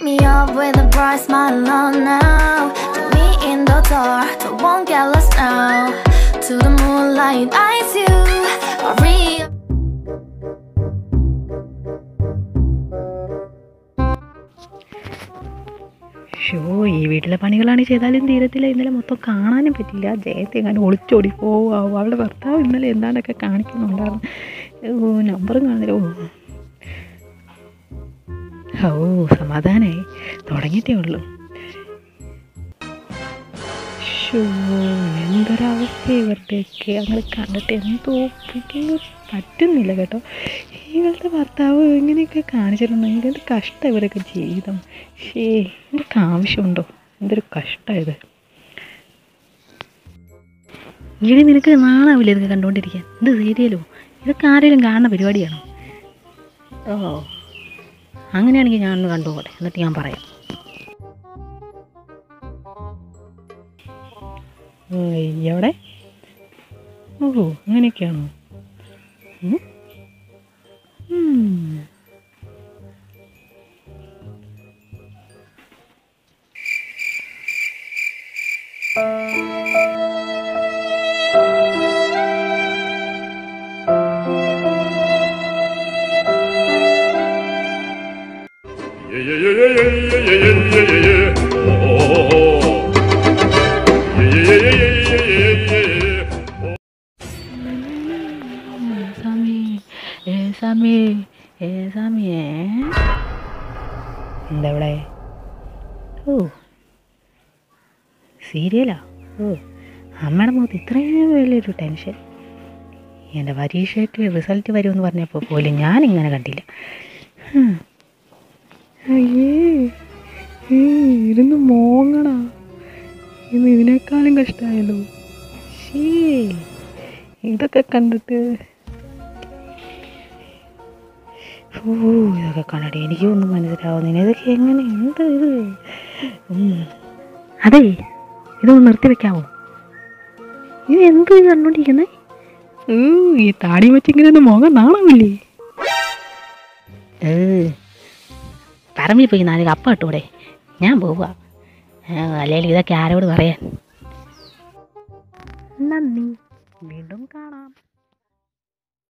me up with a bright smile on now. Put me in the dark, but won't get lost now. To the moonlight, eyes you. Maria. Show ഈ വീട്ടിലെ പണികളാണ് ചെയ്താലും തീരത്തില്ല ഇന്നലെ മൊത്തം കാണാനും പറ്റില്ല ജയത്തെ എങ്ങനെ ഒളിച്ചോടി പോവാവും അവളുടെ ഭർത്താവ് ഇന്നലെ എന്താണ്ടൊക്കെ കാണിക്കുന്നുണ്ടായിരുന്നു ഓ നമ്പറും കാണുന്നില്ല ഓ ഓ സമാധാനമായി തുടങ്ങിയിട്ടേ ഉള്ളൂ ഷോ എന്തൊരവസ്ഥ ഇവരുടെയൊക്കെ അങ്ങനെ കണ്ടിട്ട് എന്തോ ഒപ്പിക്കുന്നു പറ്റുന്നില്ല കേട്ടോ ഇവളുടെ ഭർത്താവ് ഇങ്ങനെയൊക്കെ കാണിച്ചിട്ടുണ്ടെങ്കിൽ എന്ത് കഷ്ടം ഇവരൊക്കെ ജീവിതം ഷേ ഇതൊക്കെ ആവശ്യമുണ്ടോ എന്തൊരു കഷ്ടം ഇത് ഈടെ നിനക്ക് നാണാവില്ല ഇതൊക്കെ കണ്ടുകൊണ്ടിരിക്കാൻ എന്ത് സീരിയലോ ഇതൊക്കെ ആരെങ്കിലും കാണുന്ന പരിപാടിയാണോ ഓ അങ്ങനെയാണെങ്കിൽ ഞാനൊന്ന് കണ്ടുപോകട്ടെ എന്നിട്ട് ഞാൻ പറയാം എവിടെ ഓ അങ്ങനെയൊക്കെയാണോ ഉം? ഉം. Yeah, yeah, yeah, yeah, yeah, yeah, yeah, yeah, yeah, yeah. Oh, oh, oh, oh. Yeah, yeah, yeah, yeah, yeah, yeah, yeah, yeah, yeah. സ്വാമി ഏ സ്വാമി ഏ സ്വാമിയേ എന്താ ഇവിടെ ഓ സീരിയലാ ഓ അമ്മയുടെ മുഖത്ത് ഇത്രയും വലിയൊരു ടെൻഷൻ എൻ്റെ പരീക്ഷയ്ക്ക് റിസൾട്ട് വരുമെന്ന് പറഞ്ഞപ്പോൾ പോലും ഞാനിങ്ങനെ കണ്ടില്ല ഹും. അയ്യേ ഏ, ഇരുന്ന് മോങ്ങണ ഇന്ന് ഇതിനേക്കാളും കഷ്ടമായല്ലോ ശേ ഇതൊക്കെ കണ്ടിട്ട് ഓ ഇതൊക്കെ കണ്ടിട്ട് എനിക്കൊന്നും മനസ്സിലാവുന്നില്ല ഇതൊക്കെ എങ്ങനെ എന്ത് ഇത് ഉം. അതെ ഇതൊന്ന് നിർത്തി വെക്കാവോ ഇത് എന്ത് കണ്ടോണ്ടിരിക്കുന്നേ ഈ താടി വെച്ചിങ്ങനെ ഒന്ന് മുഖം നാണമില്ലേ ഏ പറമ്പിൽ പോയി നാല് കപ്പ ഇട്ടൂടെ ഞാൻ പോവുക അല്ലെങ്കിൽ ഇതൊക്കെ ആരോട് പറയാൻ നന്ദി വീണ്ടും കാണാം